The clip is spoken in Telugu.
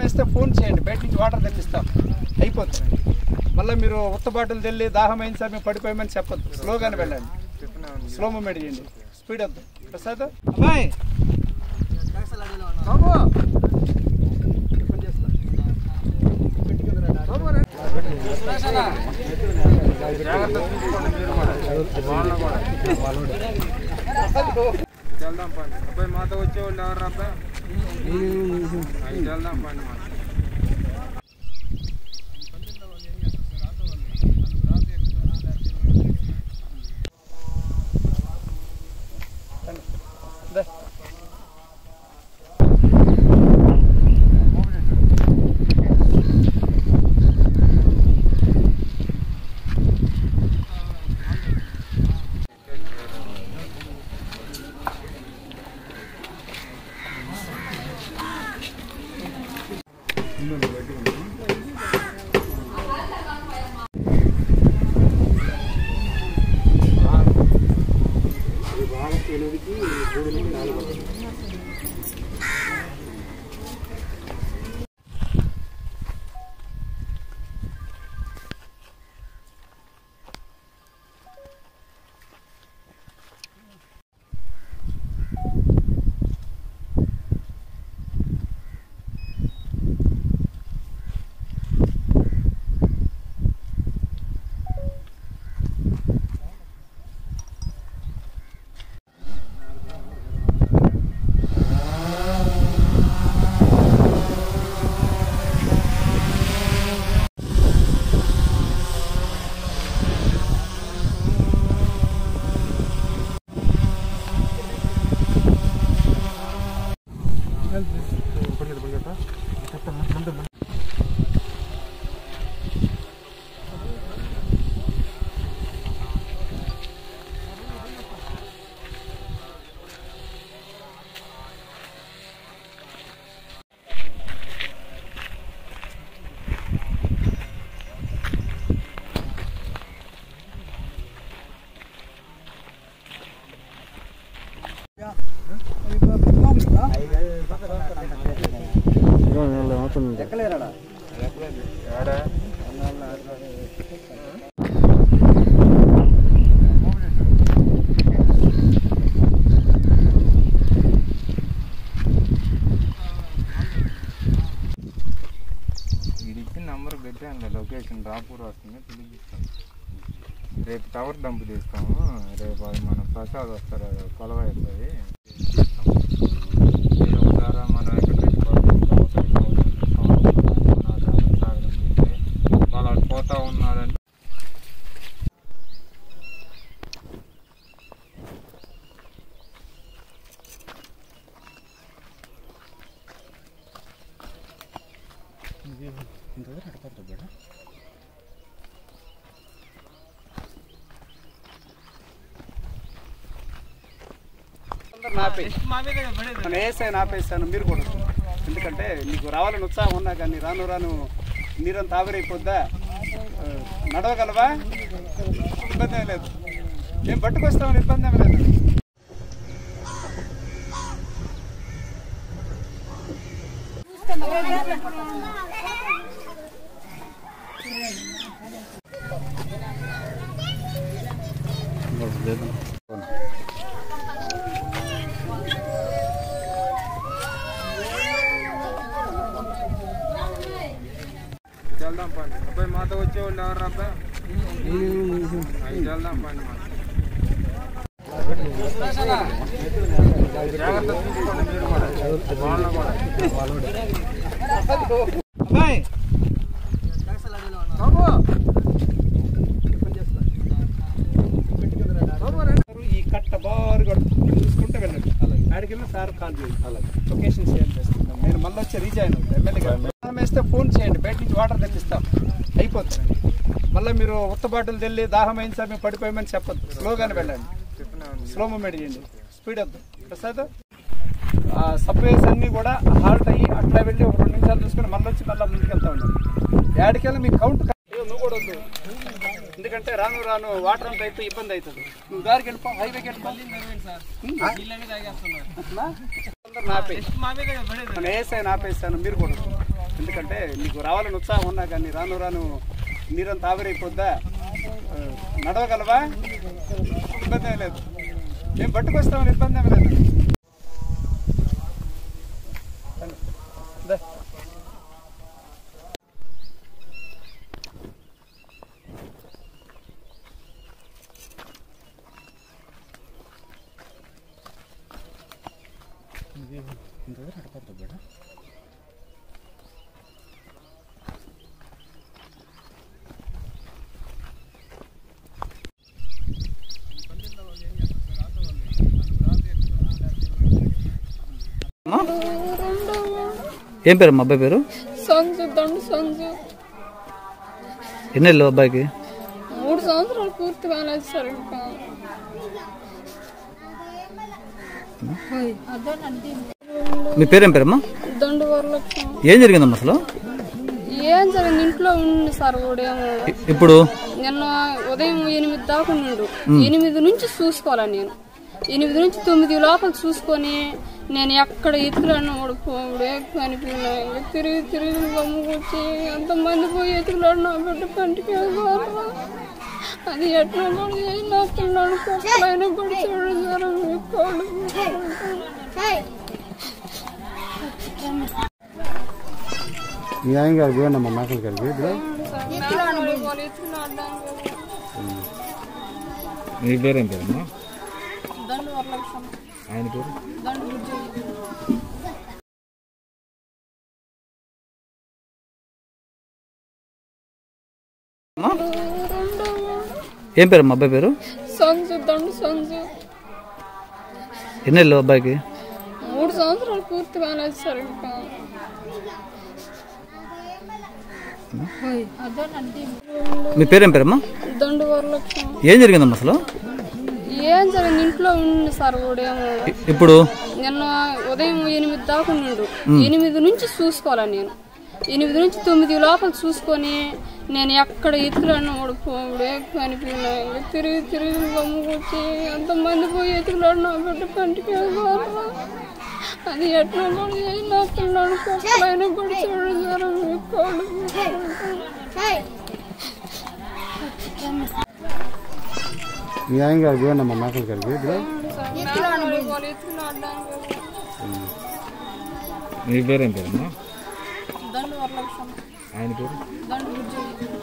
వేస్తే ఫోన్ చేయండి బయట నుంచి వాటర్ తెప్పిస్తాం అయిపోతుంది మళ్ళీ మీరు ఉత్త బాటిల్ తెల్లి దాహం అయింది సార్ మేము పడిపోయామని చెప్పొద్దు స్లోగానే వెళ్ళండి స్లో మూమెంట్ చేయండి స్పీడ్ వద్దు ప్రసాద్ అమ్మాయి బాబు టిఫిన్ చేస్తా. బాబు రండి. వెళ్దాం పండి అబ్బాయి మాతో వచ్చేవాళ్ళు ఎవరు అబ్బాయి అయితే వెళ్దాం పండి మనం దా. ఎక్కలేరాడా ఇది ఇచ్చిన నంబర్ పెట్టాను లొకేషన్ రాపూర్ వస్తుంది పిలిపిస్తాను రేపు టవర్ డంప్ తీస్తాము రేపు అది మన ప్రసాద్ వస్తారు కొలవ అవుతుంది ద్వారా మనం ఎక్కడ పెట్టుకోవాలి అవసరం అవుతుంది. మన గ్రామం సాగరం చేస్తే వాళ్ళు అటు పోతా ఉన్నారంటే అందరు నాపే మన ఏసై నాపేస్తాను మీరు కూడా ఎందుకంటే మీకు రావాలని ఉత్సాహం ఉన్నా కానీ రాను రాను నీరంతా ఆవిరైపోద్దా ఆ, నడవగలవా ఇబ్బంది ఏం లేదు మేము పట్టుకొస్తామని ఇబ్బంది ఏం లేదు వెళ్దాం పండి అబ్బాయి మాతో వచ్చేవాళ్ళు ఎవరు అబ్బాయి అయితే వెళ్దాం పండి మనం జాగ్రత్త చూసుకోండి మీరు కూడా వాళ్ళని కూడా అమ్మాయి బాబు టిఫిన్ చేస్తా. బాబు రండి. ఈ కట్ట బారుగా చూసుకుంటే వెళ్ళండి ఆడికి వెళ్ళి సార్ కాల్ చేయండి లొకేషన్ షేర్ చేస్తున్నాం నేను మళ్ళీ వచ్చి రీజాయిన్ అవుతాను ఎమ్మెల్యే గారు దాహం వేస్తే ఫోన్ చేయండి బయట నుంచి వాటర్ తెప్పిస్తాం అయిపోతుంది మళ్ళీ మీరు ఉత్త బాటిల్ తెల్లి దాహం అయింది సార్ మేము పడిపోయామని చెప్పొద్దు స్లోగానే వెళ్ళండి చెప్తున్నాను స్లో మూమెంట్ చేయండి స్పీడ్ వద్దు ప్రసాద్ సబ్వేస్ అన్నీ కూడా హాల్ట్ అయ్యి అట్లా వెళ్ళి ఒక రెండు నిమిషాలు చూసుకుని మళ్ళీ వచ్చి మళ్ళీ ముందుకు వెళ్తా ఉండండి యాడికెళ్ళి మీకు కౌంట్ నువ్వు కూడా వద్దు ఎందుకంటే రాను రాను వాటర్ అంతా అయితే ఇబ్బంది అవుతుంది నువ్వు దారికి వెళ్ళిపో హైవేకి వెళ్ళిపో ఉమ్. అట్లా? అందరు నాపే మన ఏసై నాపేస్తాను మీరు కూడా ఎందుకంటే నీకు రావాలని ఉత్సాహం ఉన్నా కానీ రాను రాను నీరంతా ఆవిరైపోద్దా ఆ, నడవగలవా ఇబ్బంది ఏం లేదు మేము పట్టుకొస్తామని ఇబ్బంది ఏం లేదు దా. ఏం పేరు మా అబ్బాయి పేరు సంజు దండు సంజు ఎన్నెళ్ళు అబ్బాయికి మూడు సంవత్సరాలు పూర్తి కాలేదు సార్ ఇంకా మీ పేరేం పేరమ్మా దండు వరలక్ష్యం ఏం జరిగిందమ్మా అసలు ఏం జరిగింది ఇంట్లో ఉండి సార్ ఉదయం ఇ- ఇప్పుడు నిన్న ఉదయం ఎనిమిది దాకా ఉండు ఎనిమిది నుంచి చూసుకోవాలి నేను ఎనిమిది నుంచి తొమ్మిది లోపల చూసుకొని నేను ఎక్కడ ఎత్తులను ఓడిపోవడే కనిపించలే తిరిగి తిరిగి గమ్ముకొచ్చి ఎంతమంది పోయి ఎత్తుకులాడు నా బిడ్డ కంటికి వెళ్ళారా? అది ఎట్లా పడి నా పిల్లలు కుక్కలైనా పడి చూడు సార్ మీ కోళ్ళు న్యాయం గారు పోయినమ్మా మేకల గారికి ఇప్పుడు వాళ్ళు ఎత్తుకులాడడానికి మీ పేరేం పేరమ్మా దండు వరలక్ష్యం ఆయన పేరు దండు బుజ్జి ఏం పేరు మా అబ్బాయి పేరు సంజు దండు సంజు ఎన్నెళ్ళు అబ్బాయికి మూడు సంవత్సరాలు పూర్తి కాలేదు సార్ ఇంకా మీ పేరేం పేరమ్మా దండు వరలక్ష్యం ఏం జరిగిందమ్మా అసలు ఏం జరిగింది ఇంట్లో ఉండి సార్ ఉదయం ఇ- ఇప్పుడు నిన్న ఉదయం ఎనిమిది దాకా ఉండు ఎనిమిది నుంచి చూసుకోవాలి నేను ఎనిమిది నుంచి తొమ్మిది లోపల చూసుకొని నేను ఎక్కడ ఎత్తులను ఓడిపోవడే కనిపించలే తిరిగి తిరిగి గమ్ముకొచ్చి ఎంతమంది పోయి ఎత్తుకులాడు నా బిడ్డ కంటికి వెళ్ళారా? అది ఎట్లా పడి నా పిల్లలు కుక్కలైనా పడి చూడు సార్ మీ కోళ్ళు న్యాయం గారు పోయినమ్మా మేకల గారికి ఇప్పుడు వాళ్ళు ఎత్తుకులాడడానికి మీ పేరేం పేరమ్మా దండు వరలక్ష్యం ఆయన పేరు దండు బుజ్జి